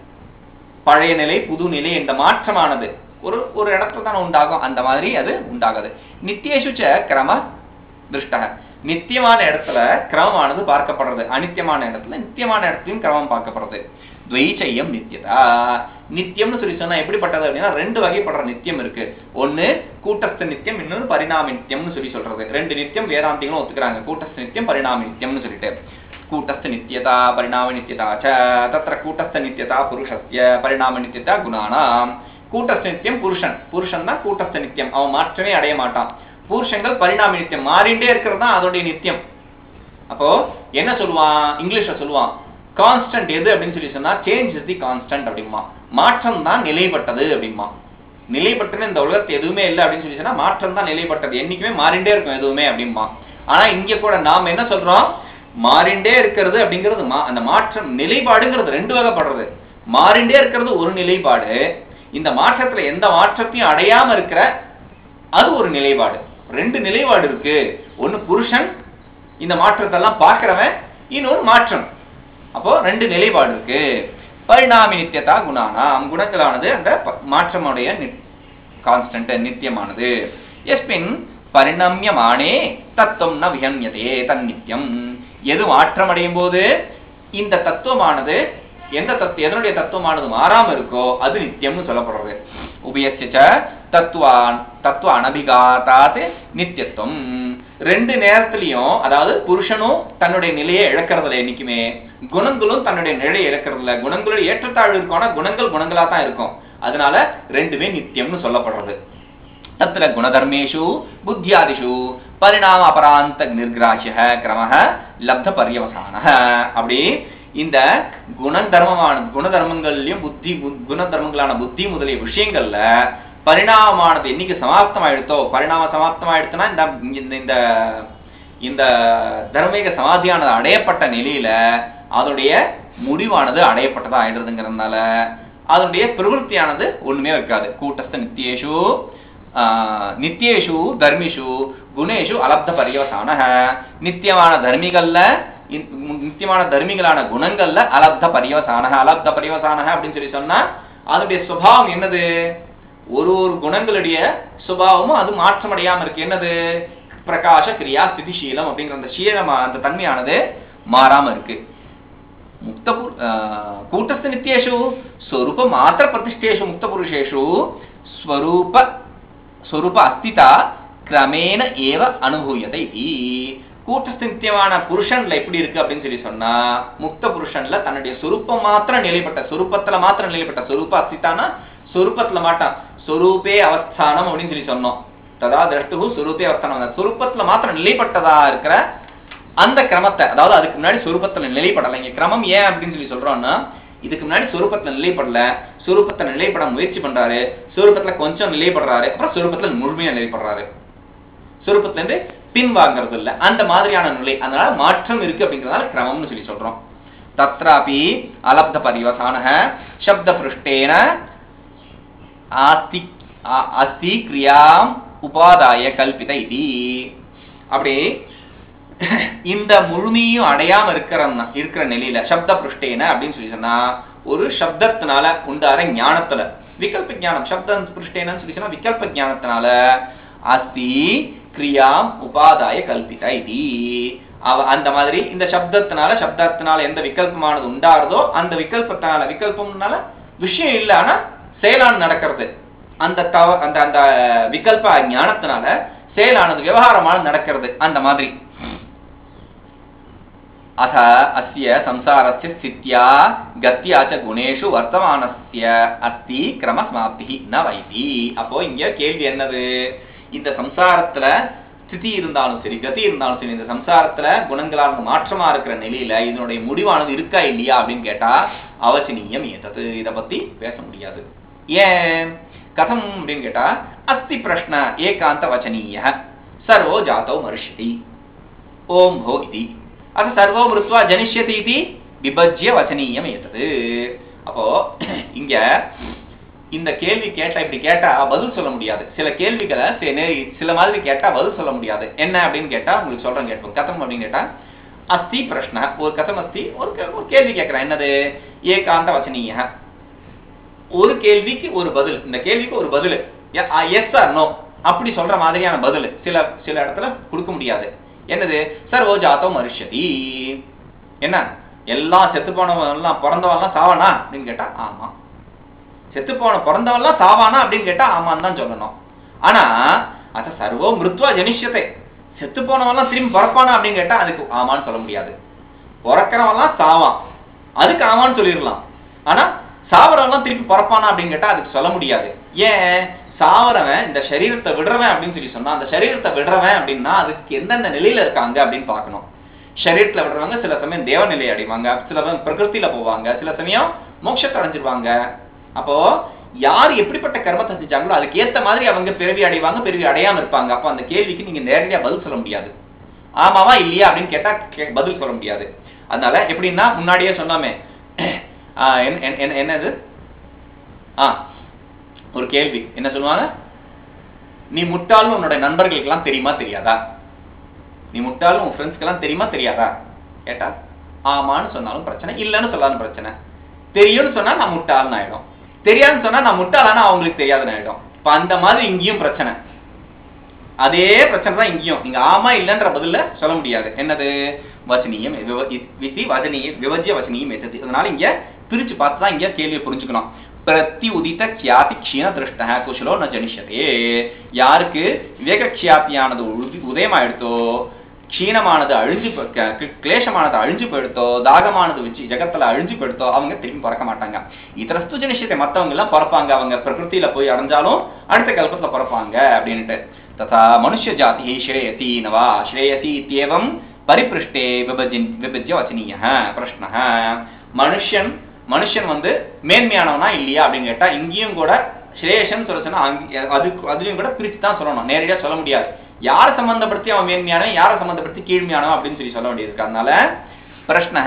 பழைய நிலை புது நிலை இந்த மாற்றமானது ஒரு ஒரு இடத்துல தான் உண்டாகும் அந்த மாதிரி அது உண்டாகாது நித்தியேஷு ச கிரம திருஷ்டக நித்தியமான இடத்துல கிரமமானது பார்க்கப்படுறது அனித்தியமான இடத்துல நித்தியமான இடத்துலயும் கிரமம் பார்க்கப்படுறது துவைச்சையம் நித்தியதா நித்தியம்னு சொல்லி சொன்னா எப்படிப்பட்டது அப்படின்னா ரெண்டு வகைப்படுற நித்தியம் இருக்கு ஒண்ணு கூட்டஸ்த நித்தியம் இன்னொரு பரிணாம நித்தியம்னு சொல்லி சொல்றது ரெண்டு நித்தியம் வேதாந்திகளும் ஒத்துக்கிறாங்க கூட்டஸ்த நித்தியம் பரிணாம நித்தியம்னு சொல்லிட்டு கூட்டஸ்த நித்தியதா பரிணாம நித்தியதா ச தத்திர கூட்டஸ்த நித்தியதா புருஷஸ்ய பரிணாம நித்தியதா குணானாம் கூட்டஸ்த நித்தியம் புருஷன் புருஷன் தான் கூட்டஸ்த நித்தியம் அவன் மாற்றமே அடைய மாட்டான் புருஷங்கள் பரிணாம நித்தியம் மாறிண்டே இருக்கிறது தான் அதோடைய நித்தியம் அப்போ என்ன சொல்லுவான் இங்கிலீஷ்ல சொல்லுவான் கான்ஸ்டன்ட் எது அப்படின்னு சொல்லி சொன்னா சேஞ்ச் இஸ் தி கான்ஸ்டன்ட் அப்படிமா மாற்றம் தான் நிலைப்பட்டது அப்படிமா நிலைப்பட்டது இந்த உலகத்துல எதுவுமே இல்லை அப்படின்னு சொல்லி சொன்னா மாற்றம் தான் நிலைப்பட்டது என்னைக்குமே மாறிண்டே இருக்கும் எதுவுமே அப்படிமா ஆனா இங்க கூட நாம என்ன சொல்றோம் மாறிண்டே இருக்கிறது அப்படிங்கிறது மா அந்த மாற்றம் நிலைப்பாடுங்கிறது ரெண்டு வகைப்படுறது மாறிண்டே இருக்கிறது ஒரு நிலைப்பாடு இந்த மாற்றத்துல எந்த மாற்றத்தையும் அடையாம இருக்கிற அது ஒரு நிலைப்பாடு ரெண்டு நிலைப்பாடு இருக்கு ஒன்னு புருஷன் இந்த மாற்றத்தெல்லாம் பார்க்கிறவன் இன்னொரு மாற்றம் அப்போ ரெண்டு நிலைப்பாடு இருக்கு பரிணாமி நித்தியதா குணானாம் குணங்களானது அந்த ப- மாற்றமுடைய கான்ஸ்டன்ட் நித்தியமானது எஸ்மின் பரிணமியமானே தத்துவம் ந விஹன்யதே தன்னித்தியம் எது மாற்றம் அடையும் போது இந்த தத்துவமானது எந்த தத்துவ எதனுடைய தத்துவமானது மாறாம இருக்கோ அது நித்தியம்னு சொல்லப்படுறது உபயசிச்ச தத்துவான் தத்துவ அனபிகாத்தாத் நித்தியத்துவம் ரெண்டு நேரத்திலையும் அதாவது புருஷனும் தன்னுடைய நிலையை இழக்கிறதுல என்னைக்குமே குணங்களும் தன்னுடைய நிலையை இழக்கிறதுல குணங்களுடைய ஏற்றத்தாழ்வு இருக்கும் ஆனா குணங்கள் குணங்களா தான் இருக்கும் அதனால ரெண்டுமே நித்தியம்னு சொல்லப்படுறது तत्र गुणधर्मेषु बुद्ध्यादिषु परिणाम अपरान्त निर्ग्राह्य क्रमः லப்த பரியவசானः அப்படி இந்த குணதர்மமான குணதர்மங்கள்லயும் புத்தி பு- குணதர்மங்களான புத்தி முதலிய விஷயங்கள்ல பரிணாமமானது என்னைக்கு சமாப்தமாயிடுத்தோ பரிணாம சமாப்தமாயிடுச்சுன்னா இந்த இந்த இந்த இந்த தர்மீக சமாதியானது அடையப்பட்ட நிலையில அதனுடைய முடிவானது அடையப்பட்டதா ஆயிடுறதுங்கிறதுனால அதனுடைய பிரவருத்தியானது ஒண்ணுமே இருக்காது கூட்டஸ்த நித்தியேஷு ஆஹ், நித்தியேஷு தர்மிஷு குணேஷு அலப்த பரியவசான நித்தியமான தர்மிகள்ல இந்- நித்தியமான தர்மிகளான குணங்கள்ல அலப்த பரியவசான அலப்த பரியவசான அப்படின்னு சொல்லி சொன்னா அதனுடைய சுபாவம் என்னது ஒரு ஒரு குணங்களுடைய சுபாவமும் அது மாற்றமடையாம இருக்கு என்னது பிரகாச கிரியா ஸ்திதிசீலம் அப்படிங்கிற அந்த சீலம் அந்த தன்மையானது மாறாம இருக்கு முக்த கூட்டஸ்த நித்தியேஷு ஸ்வரூப மாத்திர பிரதிஷ்டேஷு முக்த புருஷேஷு ஸ்வரூப ஸ்வரூப அஸ்திதா கிரமேண ஏவ அனுபூயத்தை இது கூட்டஸ்த நித்தியமான புருஷன்ல எப்படி இருக்கு அப்படின்னு சொல்லி சொன்னா முக்த புருஷன்ல தன்னுடைய சொரூப்பம் மாத்திரம் நிலைப்பட்ட சொரூபத்துல மாத்திரம் நிலைப்பட்ட சொரூப அஸ்திதானா சொரூபத்துல மாட்டான் சொரூபே அவஸ்தானம் அப்படின்னு சொல்லி சொன்னோம் ததா திரஷ்டு சொரூபே அவஸ்தானம் அந்த சொரூபத்துல மாத்திரம் நிலைப்பட்டதா இருக்கிற அந்த கிரமத்தை அதாவது அதுக்கு முன்னாடி சொரூபத்துல நிலைப்படலை இங்க கிரமம் ஏன் அப்படின்னு சொல்லி சொல்றோம்னா இதுக்கு முன்னாடி சொரூபத்துல நிலைப்படல சொரூபத்துல நிலைப்பட முயற்சி பண்றாரு சொரூபத்துல கொஞ்சம் நிலைப்படுறாரு அப்புறம் சொரூபத்துல முழுமையா நிலைப்படுறாரு சொரூபத்துல இருந்து பின்வாங்கிறது இல்ல அந்த மாதிரியான நிலை அதனால மாற்றம் இருக்கு அப்படிங்கறதால கிரமம்னு சொல்லி சொல்றோம் தத்ராபி அலப்த பரிவசானக சப்த பிருஷ்டேன ஆஸ்தி ஆ- அஸ்தி கிரியாம் உபாதாய கல்பித இதி அப்படி இந்த முழுமையும் அடையாம இருக்கிற இருக்கிற நிலையில சப்த புருஷ்டேன அப்படின்னு சொல்லி சொன்னா ஒரு சப்தத்தினால உண்டார ஞானத்துல விகல்ப ஞானம் சப்தம் புருஷ்டேனன்னு சொல்லி சொன்னா விகல்ப ஞானத்தினால அஸ்தி கிரியாம் உபாதாய கல்பித இதி அவ அந்த மாதிரி இந்த சப்தத்தினால சப்தத்தினால எந்த விகல்பமானது உண்டாருதோ அந்த விகல்பத்தினால விகல்பம்னால விஷயம் இல்ல ஆனா செயலான் நடக்கிறது அந்த தவ அந்த அந்த விகல்ப ஞானத்தினால செயலானது விவகாரமானது நடக்கிறது அந்த மாதிரி अथ अस्य संसारस्य स्थित्या गत्या च குணேஷு வர்த்தமானஸ்ய அஸ்தி கிரமசமாப்தி ந வைதி அப்போ இங்க கேள்வி என்னது இந்த சம்சாரத்துல ஸ்திதி இருந்தாலும் சரி கதி இருந்தாலும் சரி இந்த சம்சாரத்துல குணங்களான மாற்றமா இருக்கிற நிலையில இதனுடைய முடிவானது இருக்கா இல்லையா அப்படின்னு கேட்டா அவசினியம் ஏதது இத பத்தி பேச முடியாது ஏன் கதம் அப்படின்னு கேட்டா அஸ்தி பிரஷ்ன ஏகாந்த வச்சனீய சர்வோ ஜாத்தோ மருஷ்யதி ஓம் भो इति அது சர்வோ மிருத்வா ஜனிஷ்யதி இது விபஜ்ய வசனீயம் ஏத்தது அப்போ இங்க இந்த கேள்வி கேட்டா இப்படி கேட்டா பதில் சொல்ல முடியாது சில கேள்விகளை சில நே- சில மாதிரி கேட்டா பதில் சொல்ல முடியாது என்ன அப்படின்னு கேட்டா உங்களுக்கு சொல்றேன் கேட்போம் கதம் அப்படின்னு கேட்டா அஸ்தி பிரஷ்ன ஒரு கதம் அஸ்தி ஒரு கே- ஒரு கேள்வி கேட்கிறேன் என்னது ஏகாந்த வசனீய ஒரு கேள்விக்கு ஒரு பதில் இந்த கேள்விக்கு ஒரு பதில் எஸ் ஆர் நோ அப்படி சொல்ற மாதிரியான பதில் சில சில இடத்துல கொடுக்க முடியாது என்னது சர்வோ ஜாத்தோ மனுஷதி என்ன எல்லாம் செத்து போனவன் எல்லாம் பிறந்தவன் எல்லாம் சாவானா அப்படின்னு கேட்டா ஆமா செத்து போன பிறந்தவன் எல்லாம் சாவானா அப்படின்னு கேட்டா ஆமான்னு தான் சொல்லணும் ஆனா அத சர்வோ மிருத்வா ஜனிஷ்யத்தை செத்து போனவன் எல்லாம் திரும்பி பிறப்பானா அப்படின்னு கேட்டா அதுக்கு ஆமான்னு சொல்ல முடியாது பிறக்கிறவன்லாம் சாவான் அதுக்கு ஆமான்னு சொல்லிடலாம் ஆனா சாவரவன்லாம் திருப்பி பிறப்பானா அப்படின்னு கேட்டா அதுக்கு சொல்ல முடியாது ஏன் சாவரவன் இந்த சரீரத்தை விடுறவன் அப்படின்னு சொல்லி சொன்னா அந்த சரீரத்தை விடுறவன் அப்படின்னா அதுக்கு எந்தெந்த நிலையில இருக்காங்க அப்படின்னு பார்க்கணும் சரீரத்துல விடுறவங்க சில சமயம் தேவ நிலையை அடைவாங்க சில சமயம் பிரகிருத்தில போவாங்க சில சமயம் மோட்சத்தை அடைஞ்சிருவாங்க அப்போ யார் எப்படிப்பட்ட கர்மத்தை செஞ்சாங்களோ அதுக்கு ஏத்த மாதிரி அவங்க பிறவி அடைவாங்க பிறவி அடையாம இருப்பாங்க அப்போ அந்த கேள்விக்கு நீங்க நேரடியா பதில் சொல்ல முடியாது ஆமாவா இல்லையா அப்படின்னு கேட்டா கே- பதில் சொல்ல முடியாது அதனால எப்படின்னா முன்னாடியே சொன்னோமே ஆஹ் என்ன- என்ன- என்ன- என்னது ஆ ஒரு கேள்வி என்ன சொல்லுவாங்க நீ முட்டாள்னு உன்னோட நண்பர்களுக்கெல்லாம் தெரியுமா தெரியாதா நீ முட்டாளும் உன் ஃப்ரெண்ட்ஸ்க்கெல்லாம் தெரியுமா தெரியாதா கேட்டா ஆமான்னு சொன்னாலும் பிரச்சனை இல்லைன்னு சொன்னாலும் பிரச்சனை தெரியும்னு சொன்னா நான் முட்டாள்னு ஆயிடும் தெரியாதுன்னு சொன்னா நான் முட்டாளானா அவங்களுக்கு தெரியாதுன்னு ஆயிடும் இப்ப அந்த மாதிரி இங்கேயும் பிரச்சனை அதே பிரச்சனை தான் இங்கேயும் நீங்க ஆமா இல்லைன்ற பதில்ல சொல்ல முடியாது என்னது வசனியம் விவ- இ- விதி வதனியம் விவஜ்ய வசனியம் எத்தது அதனால இங்க பிரிச்சு பார்த்து தான் இங்க கேள்வியை புரிஞ்சுக்கணும் பிரத்தி உதித்த கியாதி க்ஷீண திருஷ்ட குஷலோ ந ஜனிஷதே யாருக்கு விவேக கியாத்தியானது உதி- உதயமாயிடுத்தோ க்ஷீணமானது அழிஞ்சு போ- க- க- கிளேசமானது அழிஞ்சு போயிடுத்தோ தாகமானது வச்சு ஜகத்துல அழிஞ்சு போயிடுத்தோ அவங்க திரும்பி பிறக்க மாட்டாங்க இதரஸ்து ஜனிஷத்தை மத்தவங்க எல்லாம் பிறப்பாங்க அவங்க பிரகிருத்தில போய் அடைஞ்சாலும் அடுத்த கல்பத்துல பிறப்பாங்க அப்படின்ட்டு ததா மனுஷ்ய ஜாதி ஸ்ரேயசி நவா ஸ்ரேயசி இत्येवं பரிபிருஷ்டே விபஜின் விபஜ்ய வச்சனீய பிரஷ்ன மனுஷன் மனுஷன் வந்து மேன்மையானவனா இல்லையா அப்படின்னு கேட்டா இங்கேயும் கூட ஸ்ரேயசன் சொல்ல சொன்னா அங்க- அது அதுலயும் கூட பிரிச்சு தான் சொல்லணும் நேரடியா சொல்ல முடியாது யாரை சம்பந்தப்படுத்தி அவன் மேன்மையானவன் யாரை சம்பந்தப்படுத்தி கீழ்மையானவன் அப்படின்னு சொல்லி சொல்ல வேண்டியது இருக்கு அதனால பிரஷ்ன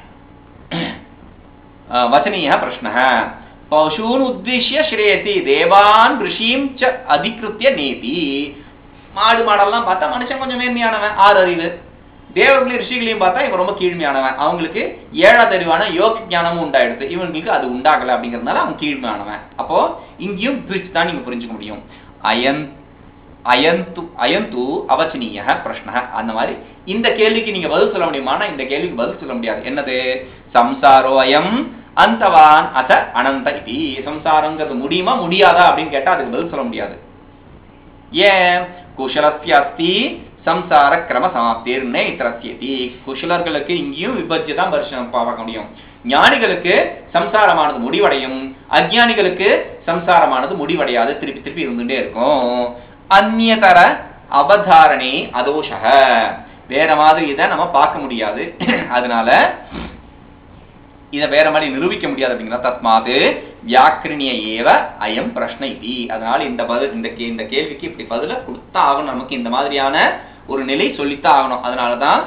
वचनीयः प्रश्नः पशून् उद्दिश्य श्रेयति தேவான் ரிஷிம் ச அதிகிருத்திய நேதி மாடு மாடெல்லாம் பார்த்தா மனுஷன் கொஞ்சம் மேன்மையானவன் ஆறு அறிவு தேவர்களையும் ரிஷிகளையும் பார்த்தா இவன் ரொம்ப கீழ்மையானவன் அவங்களுக்கு ஏழாவது அறிவான யோக ஞானமும் உண்டாயிடுது இவங்களுக்கு அது உண்டாகல அப்படிங்கறதுனால அவன் கீழ்மையானவன் அப்போ இங்கேயும் பிரிச்சு தான் நீங்க புரிஞ்சுக்க முடியும் அயன் அயந்து அயந்து அவச்சனீய பிரஷ்ன அந்த மாதிரி இந்த கேள்விக்கு நீங்க பதில் சொல்ல முடியுமானா இந்த கேள்விக்கு பதில் சொல்ல முடியாது என்னது சம்சாரோ அயம் அந்தவான் அத அனந்த இது சம்சாரங்கிறது முடியுமா முடியாதா அப்படின்னு கேட்டா அதுக்கு பதில் சொல்ல முடியாது ஏன் குஷலஸ்ய அஸ்தி சம்சார கிரம சமாப்திர் நேத்திரஸ்யதி குஷலர்களுக்கு இங்கேயும் விபஜ்ய தான் பரிசனம் பார்க்க முடியும் ஞானிகளுக்கு சம்சாரமானது முடிவடையும் அஜ்ஞானிகளுக்கு சம்சாரமானது முடிவடையாது திருப்பி திருப்பி இருந்துட்டே இருக்கும் அந்நியதர அவதாரணே அதோஷக வேற மாதிரி இதை நம்ம பார்க்க முடியாது அதனால இதை வேற மாதிரி நிரூபிக்க முடியாது அப்படிங்கிற தஸ்மாது வியாக்கிரணிய ஏவ அயம் பிரஷ்ன இதி அதனால இந்த பதில் இந்த கே- இந்த கேள்விக்கு இப்படி பதில கொடுத்தா ஆகணும் நமக்கு இந்த மாதிரியான ஒரு நிலை சொல்லித்தான் ஆகணும் அதனாலதான்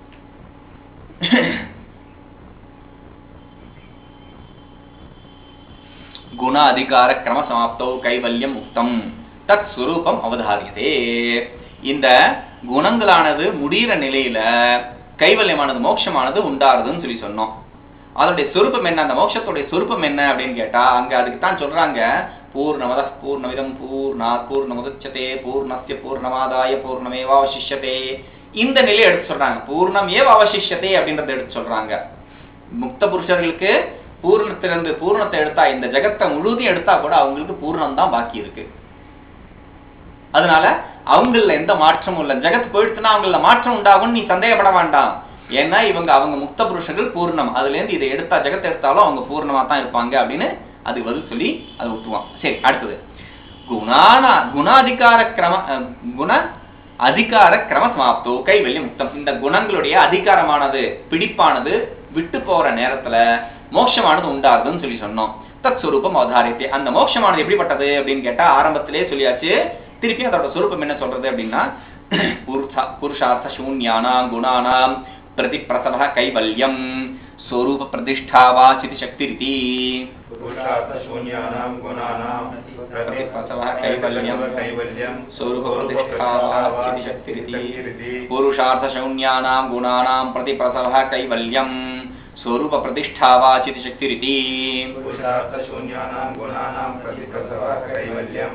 குண அதிகார கிரம சமாப்தோ கைவல்யம் முக்தம் தத் சுரூபம் அவதாரியதே இந்த குணங்களானது முடிகிற நிலையில கைவல்யமானது மோட்சமானது உண்டாருதுன்னு சொல்லி சொன்னோம் அதனுடைய சொரூபம் என்ன அந்த மோட்சத்துடைய சொரூபம் என்ன அப்படின்னு கேட்டா அங்க அதுக்கு தான் சொல்றாங்க பூர்ணமத பூர்ணமிதம் பூர்ணா பூர்ணமுதச்சதே பூர்ணஸ்ய பூர்ணமாதாய பூர்ணமேவாவசிஷ்யதே இந்த நிலையை எடுத்து சொல்றாங்க பூர்ணம் ஏவ அவசிஷ்யதே அப்படின்றத எடுத்து சொல்றாங்க முக்த புருஷர்களுக்கு பூர்ணத்திலிருந்து பூர்ணத்தை எடுத்தா இந்த ஜெகத்தை முழுதையும் எடுத்தா கூட அவங்களுக்கு பூர்ணம் தான் பாக்கி இருக்கு அதனால அவங்கள எந்த மாற்றமும் இல்லை ஜெகத் போயிடுச்சுன்னா அவங்கள மாற்றம் உண்டாகும்னு நீ சந்தேகப்பட வேண்டாம் ஏன்னா இவங்க அவங்க முக்த புருஷர்கள் பூர்ணம் அதுல இருந்து இதை எடுத்தா ஜெகத்தை எடுத்தாலும் அவங்க பூர்ணமா தான் இருப்பாங்க அப்படின்னு அது பதில் சொல்லி அதை விட்டுருவான் சரி அடுத்தது குணான குணாதிகார கிரம அஹ், குண அதிகார கிரம சமாப்தோ கைவெள்ளி முக்தம் இந்த குணங்களுடைய அதிகாரமானது பிடிப்பானது விட்டு போற நேரத்துல மோட்சமானது உண்டாகுதுன்னு சொல்லி சொன்னோம் தத் சுரூபம் அவதாரித்தே அந்த மோட்சமானது எப்படிப்பட்டது அப்படின்னு கேட்டா ஆரம்பத்திலே சொல்லியாச்சு திருப்பி அதோட சுரூபம் என்ன சொல்றது அப்படின்னா புருஷா புருஷார்த்த சூன்யானாம் குணானாம் பிரதிப்பிரசவ கைவல்யம் ஸ்வரூப பிரதிஷ்டாவா சிதி சக்திரிதி पुरुषार्थशून्यानां गुणानां प्रतिप्रसवः कैवल्यं कैवल्यं स्वरूपप्रतिष्ठावाचितिशक्तिरिति पुरुषार्थशून्यानां गुणानां प्रतिप्रसवः कैवल्यं स्वरूपप्रतिष्ठावाचिति शक्तिरिति पुरुषार्थशून्यानां गुणानां प्रतिप्रसवः कैवल्यं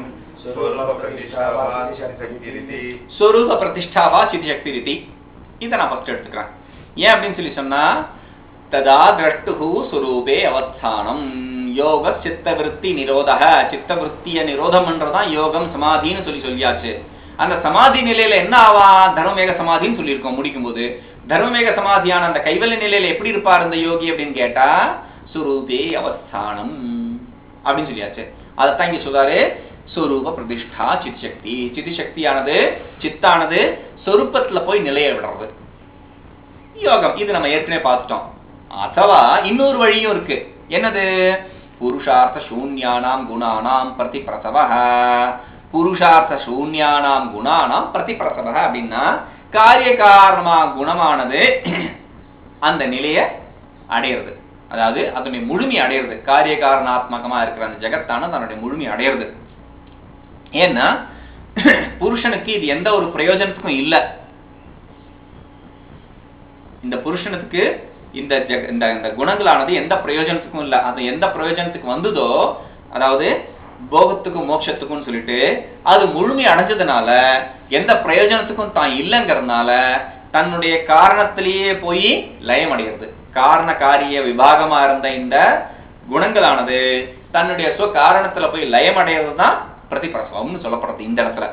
स्वरूपप्रतिष्ठावादिशक्तिरिति ஸ்வரூப பிரதிஷ்டாவா சிதி சக்திரிதி இதை நான் ஃபர்ஸ்ட் எடுத்துக்கிறேன் ஏன் அப்படின்னு சொல்லி சொன்னா ததா திரஷ்டுஹு சுரூபே அவஸ்தானம் யோக சித்தவிருத்தி நிரோதக சித்தவிருத்திய நிரோதம் என்றதான் யோகம் சமாதின்னு சொல்லி சொல்லியாச்சு அந்த சமாதி நிலையில என்ன ஆவா தர்மவேக சமாதின்னு சொல்லியிருக்கோம் முடிக்கும் போது தர்மவேக சமாதியான அந்த கைவல்ய நிலையில எப்படி இருப்பார் அந்த யோகி அப்படின்னு கேட்டா சுரூபே அவஸ்தானம் அப்படின்னு சொல்லியாச்சு அதைத்தான் இங்க சொல்றாரு சொரூப பிரதிஷ்டா சித் சக்தி சித்தி சக்தியானது சித்தானது சொரூபத்துல போய் நிலைய விடுறது யோகம் இது நம்ம ஏற்கனவே பார்த்துட்டோம் அथवा இன்னொரு வழியும் இருக்கு என்னது புருஷார்த்த சூன்யானாம் குணானாம் பிரதி பிரசவ புருஷார்த்த சூன்யானாம் குணானாம் பிரதி பிரசவ அப்படின்னா காரிய காரணமா குணமானது அந்த நிலைய அடையிறது அதாவது அதனுடைய முழுமை அடையிறது காரிய காரணாத்மகமா இருக்கிற அந்த ஜெகத்தான தன்னுடைய முழுமை அடையிறது ஏன்னா புருஷனுக்கு இது எந்த ஒரு பிரயோஜனத்துக்கும் இல்ல இந்த புருஷனுக்கு இந்த ஜெக- இந்த இந்த குணங்களானது எந்த பிரயோஜனத்துக்கும் இல்ல அது எந்த பிரயோஜனத்துக்கு வந்ததோ அதாவது போகத்துக்கும் மோட்சத்துக்கும் சொல்லிட்டு அது முழுமை அடைஞ்சதுனால எந்த பிரயோஜனத்துக்கும் தான் இல்லைங்கிறதுனால தன்னுடைய காரணத்திலேயே போய் லயம் அடைகிறது காரண காரிய விபாகமா இருந்த இந்த குணங்களானது தன்னுடைய சுவ காரணத்துல போய் லயம் அடைகிறது தான் பிரதிபிரசவம்னு சொல்லப்படுறது இந்த இடத்துல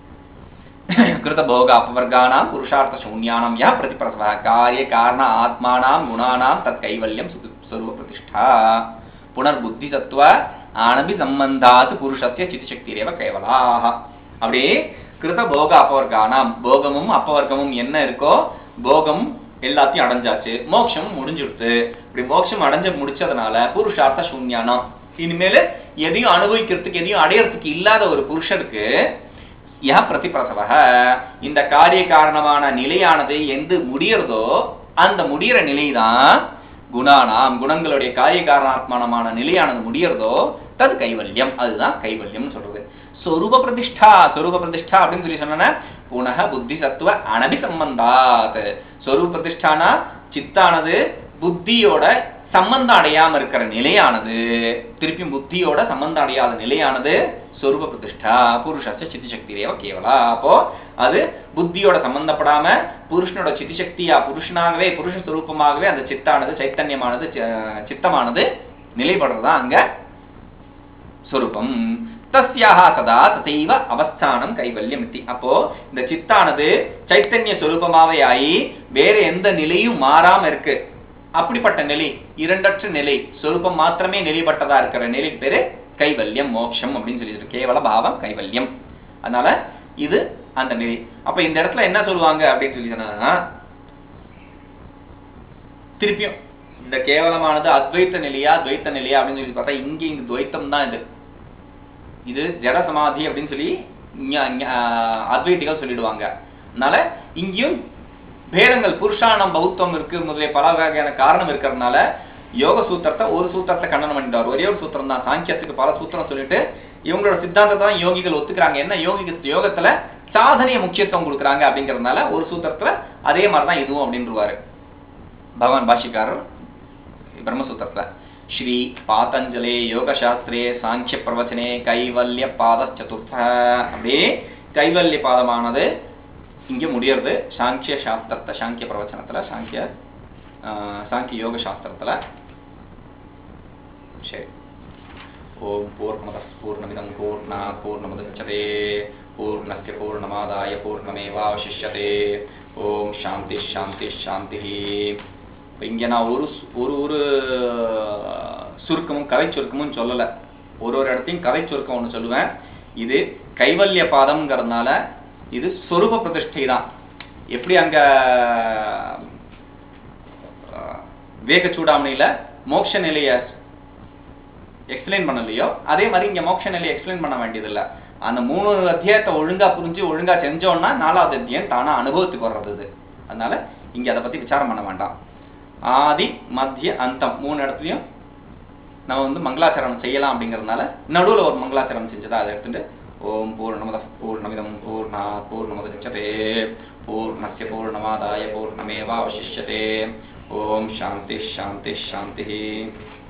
கிருதபோக அபவர்கானாம் புருஷார்த்த சூன்யானாம் யா பிரதிபிரசவ காரிய காரண ஆத்மானாம் குணானாம் தத் கைவல்யம் சுது- ஸ்வரூப பிரதிஷ்டா புனர்புத்தி தத்துவ ஆனபி சம்பந்தாத் புருஷஸ்ய சித்திசக்திரேவ கேவலாக அப்படியே கிருத போக அபவர்கானாம் போகமும் அப்பவர்க்கமும் என்ன இருக்கோ போகம் எல்லாத்தையும் அடைஞ்சாச்சு மோட்சமும் முடிஞ்சுடுத்து இப்படி மோட்சம் அடைஞ்சு முடிச்சதுனால புருஷார்த்த சூன்யானம் இனிமேல் எதையும் அனுபவிக்கிறதுக்கு எதையும் அடையறதுக்கு இல்லாத ஒரு புருஷனுக்கு யா பிரதிபிரசவ இந்த காரிய காரணமான நிலையானது எந்து முடியறதோ அந்த முடியற நிலைதான் குணானாம் குணங்களுடைய காரிய காரணாத்மானமான நிலையானது முடியறதோ தது கைவல்யம் அதுதான் கைவல்யம்னு சொல்றது சொரூப பிரதிஷ்டா சொரூப பிரதிஷ்டா அப்படின்னு சொல்லி சொன்னா புனக புத்தி சத்துவ அனபி சம்பந்தாத் சொரூப பிரதிஷ்டானா சித்தானது புத்தியோட சம்பந்தம் அடையாம இருக்கிற நிலையானது திருப்பியும் புத்தியோட சம்பந்தம் அடையாத நிலையானது சொரூப பிரதிஷ்டா புருஷஸ்ய சித்தி சக்தி ரேவ கேவலா அப்போ அது புத்தியோட சம்பந்தப்படாம புருஷனோட சித்தி சக்தியா புருஷனாகவே புருஷ சுரூபமாகவே அந்த சித்தானது சைத்தன்யமானது சி- சித்தமானது நிலைப்படுறதா அங்க சொரூபம் தஸ்யாக சதா ததைவ அவஸ்தானம் கைவல்யம் இத்தி அப்போ இந்த சித்தானது சைத்தன்ய சொரூபமாவே ஆகி வேற எந்த நிலையும் மாறாம இருக்கு அப்படிப்பட்ட நிலை இரண்டற்ற நிலை சொரூபம் மாத்திரமே நிலைப்பட்டதா இருக்கிற நிலை பேரு கைவல்யம் மோட்சம் அப்படின்னு சொல்லிட்டு கேவல பாவம் கைவல்யம் அதனால இது அந்த நிலை அப்ப இந்த இடத்துல என்ன சொல்லுவாங்க அப்படின்னு சொல்லி சொன்னா திருப்பியும் இந்த கேவலமானது அத்வைத்த நிலையா துவைத்த நிலையா அப்படின்னு சொல்லி பார்த்தா இங்க இந்த துவைத்தம் தான் இது இது ஜட சமாதி அப்படின்னு சொல்லி ஞ- ஞ- அத்வைத்திகள் சொல்லிடுவாங்க அதனால இங்கேயும் பேதங்கள் புருஷானம் பௌத்தம் இருக்கு முதலிய பல வகையான காரணம் இருக்கிறதுனால யோக சூத்திரத்தை ஒரு சூத்திரத்தை கண்டனம் பண்ணிட்டார் ஒரே ஒரு சூத்திரம் தான் சாங்கியத்துக்கு பல சூத்திரம் சொல்லிட்டு இவங்களோட சித்தாந்தத்தை தான் யோகிகள் ஒத்துக்கிறாங்க என்ன யோகி யோகத்துல சாதனைய முக்கியத்துவம் கொடுக்குறாங்க அப்படிங்கறதுனால ஒரு சூத்திரத்துல அதே மாதிரி தான் இதுவும் அப்படின்றவாரு பகவான் பாஷிக்காரர் பிரம்மசூத்திரத்துல ஸ்ரீ பாதஞ்சலே யோகசாஸ்திரே சாங்கிய பிரவச்சனே கைவல்ய பாத சதுர்த்த அப்படியே கைவல்ய பாதமானது இங்க முடியறது சாங்கிய சாஸ்திரத்தை சாங்கிய பிரவச்சனத்துல சாங்கிய ஆஹ், சாங்கிய யோக சாஸ்திரத்துல சரி ஓம் பூர்ணமத பூர்ணமிதம் பூர்ணா பூர்ணமுதச்சதே பூர்ணஸ்ய பூர்ணமாதாய பூர்ணமேவாவசிஷ்யதே ஓம் சாந்தி சாந்தி சாந்தி இப்ப இங்க நான் ஒரு சு- ஒரு ஒரு சுருக்கமும் கதை சுருக்கமும் சொல்லல ஒரு ஒரு இடத்தையும் கதை சுருக்கம் ஒன்று சொல்லுவேன் இது கைவல்ய பாதம்ங்கிறதுனால இது சொரூப பிரதிஷ்டை தான் எப்படி அங்க அஹ், விவேக சூடாமணியில மோட்ச நிலைய எக்ஸ்பிளைன் பண்ணலையோ அதே மாதிரி இங்க மோட்ச நிலையை எக்ஸ்பிளைன் பண்ண வேண்டியதில்லை அந்த மூணு அத்தியாயத்தை ஒழுங்கா புரிஞ்சு ஒழுங்கா செஞ்சோம்னா நாலாவது அத்தியாயம் தானா அனுபவத்துக்கு வர்றது இது அதனால இங்க அதை பத்தி விசாரம் பண்ண வேண்டாம் ஆதி மத்திய அந்தம் மூணு இடத்துலயும் நம்ம வந்து மங்களாச்சரணம் செய்யலாம் அப்படிங்கறதுனால நடுவுல ஒரு மங்களாச்சரணம் செஞ்சதா அதை எடுத்துட்டு ஓம் பூர்ணமத பூர்ணமிதம் பூர்ணா பூர்ணமுதச்சதே பூர்ணஸ்ய பூர்ணமாதாய பூர்ணமேவாவசிஷ்யதே ஓம் சாந்தி சாந்தி சாந்தி